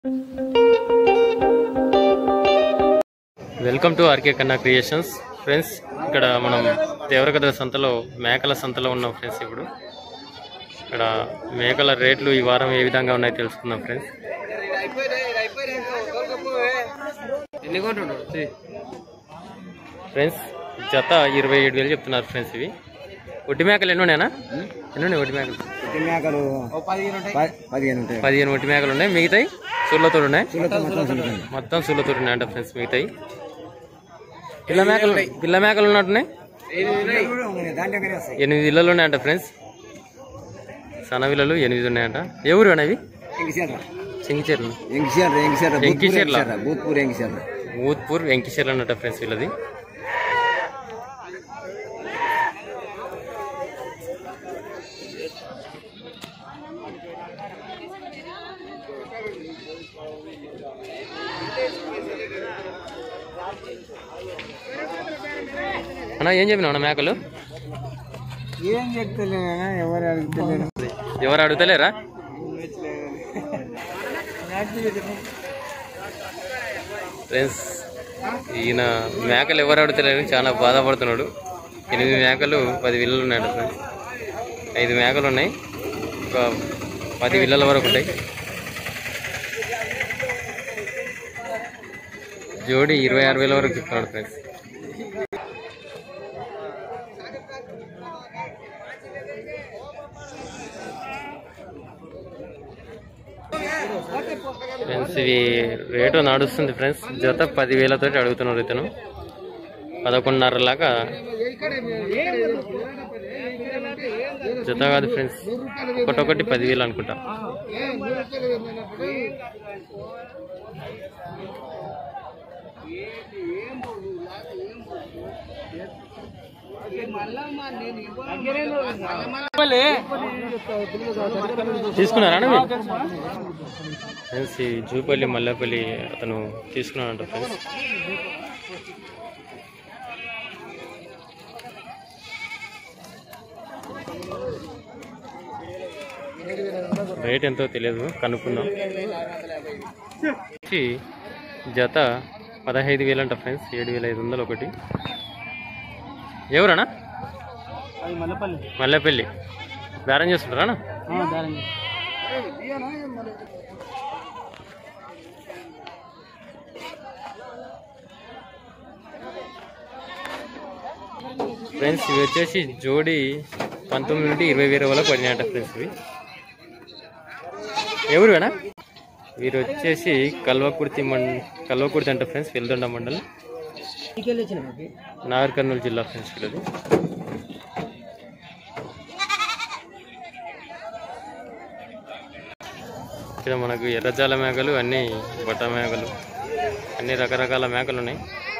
Welcome to RK Kanna creations friends ఇక్కడ మనం దేవరగద్ర సంతలో మేకల సంతలో ఉన్నాం ఫ్రెండ్స్ ఇప్పుడు ఇక్కడ మేకల రేట్లు ఈ వారం ఏ విధంగా ఉన్నాయో తెలుసుకుందాం ఫ్రెండ్స్ ఎన్ని కొంటుండు ఫ్రెండ్స్ జత ఇరవై ఏడు వేలు చెప్తున్నారు ఫ్రెండ్స్ ఇవి ఒట్టి మేకలు ఎన్ని ఉన్నాయనా ఎన్ని ఉన్నాయి ఒట్టి మేకలు పుట్టి మేకలు ఓ పదిహేను ఉంటాయి ప- పదిహేను ఉంటాయి పదిహేను ఒట్టి మేకలు ఉన్నాయి మిగతాయి సుళ్ళతో ఉన్నాయి చూడతో మొత్తం చూడండి మొత్తం సుళ్ళతో ఉన్నాయంట ఫ్రెండ్స్ మిగతాయి పిల్ల మేకలు పిల్ల మేకలు ఉన్నట్టున్నాయి దాంట్లో ఎక్కడే వస్తాయి ఎనిమిది ఇళ్ళలు ఉన్నాయంట ఫ్రెండ్స్ సనవిల్లలు ఎనిమిది ఉన్నాయంట ఎవరు అనేవి ఎంకిసేర్ల చింగిచెర్లు ఎంకిసేర్ల ఎంకిసేర్ల ఎంకిసేర్ల ఎంకిసేర్ల. భూత్పూర్ ఎంకిసేర్ల ఊత్పూర్ వెంకటేశ్వర్లు అన్నట్ట ఫ్రెండ్స్ వీళ్ళది అన్న ఏం చెప్పినావు అన్న మేకలు ఏం చెప్తలే ఎవరు అడుగుతలేరు ఎవరు అడుగుతలేరా ఫ్రెండ్స్ ఈయన మేకలు ఎవరు అడుగుతలేరు చాలా బాధపడుతున్నాడు ఎనిమిది మేకలు పది విల్లలు ఉన్నాయంట ఫ్రెండ్స్ ఐదు మేకలు ఉన్నాయి ఒక పది విల్లల వరకు ఉంటాయి జోడి ఇరవై ఆరు వేల వరకు చెప్తున్నాడు ఫ్రెండ్స్ ఫ్రెండ్స్ ఇవి రేటు నడుస్తుంది ఫ్రెండ్స్ జత పదివేలతో అడుగుతున్నారు ఇతను పదకొండున్నర లాగా జత కాదు ఫ్రెండ్స్ ఒకటొకటి పదివేలు అనుకుంటా తీసుకున్నారా అన్న మీరు? ఫ్రెండ్స్ ఈ జూపల్లి మల్లెపల్లి అతను తీసుకున్నాడంట ఫ్రెండ్స్ రేట్ ఎంతో తెలియదు కనుక్కుందాం వచ్చి జత పదహైదు వేలు అంట ఫ్రెండ్స్ ఏడు వేల ఐదు వందలు ఒకటి ఎవరన్నా అది మల్లపల్లి మల్లెపల్లి బేరం చేస్తుంటారా ఫ్రెండ్స్ ఇవి వచ్చేసి జోడి పంతొమ్మిది నుండి ఇరవై వేల వరకు పడినాయంట ఫ్రెండ్స్ ఇవి ఎవరు వేనా వీరు వచ్చేసి కల్వకుర్తి మండ కల్వకుర్తి అంట ఫ్రెండ్స్ వెల్దొండ మండలం నాగర్ కర్నూలు జిల్లా ఫ్రెండ్స్ వీళ్ళది ఇక్కడ మనకు ఎర్రజాల మేకలు అన్ని బట్ట మేకలు అన్ని రకరకాల మేకలు ఉన్నాయి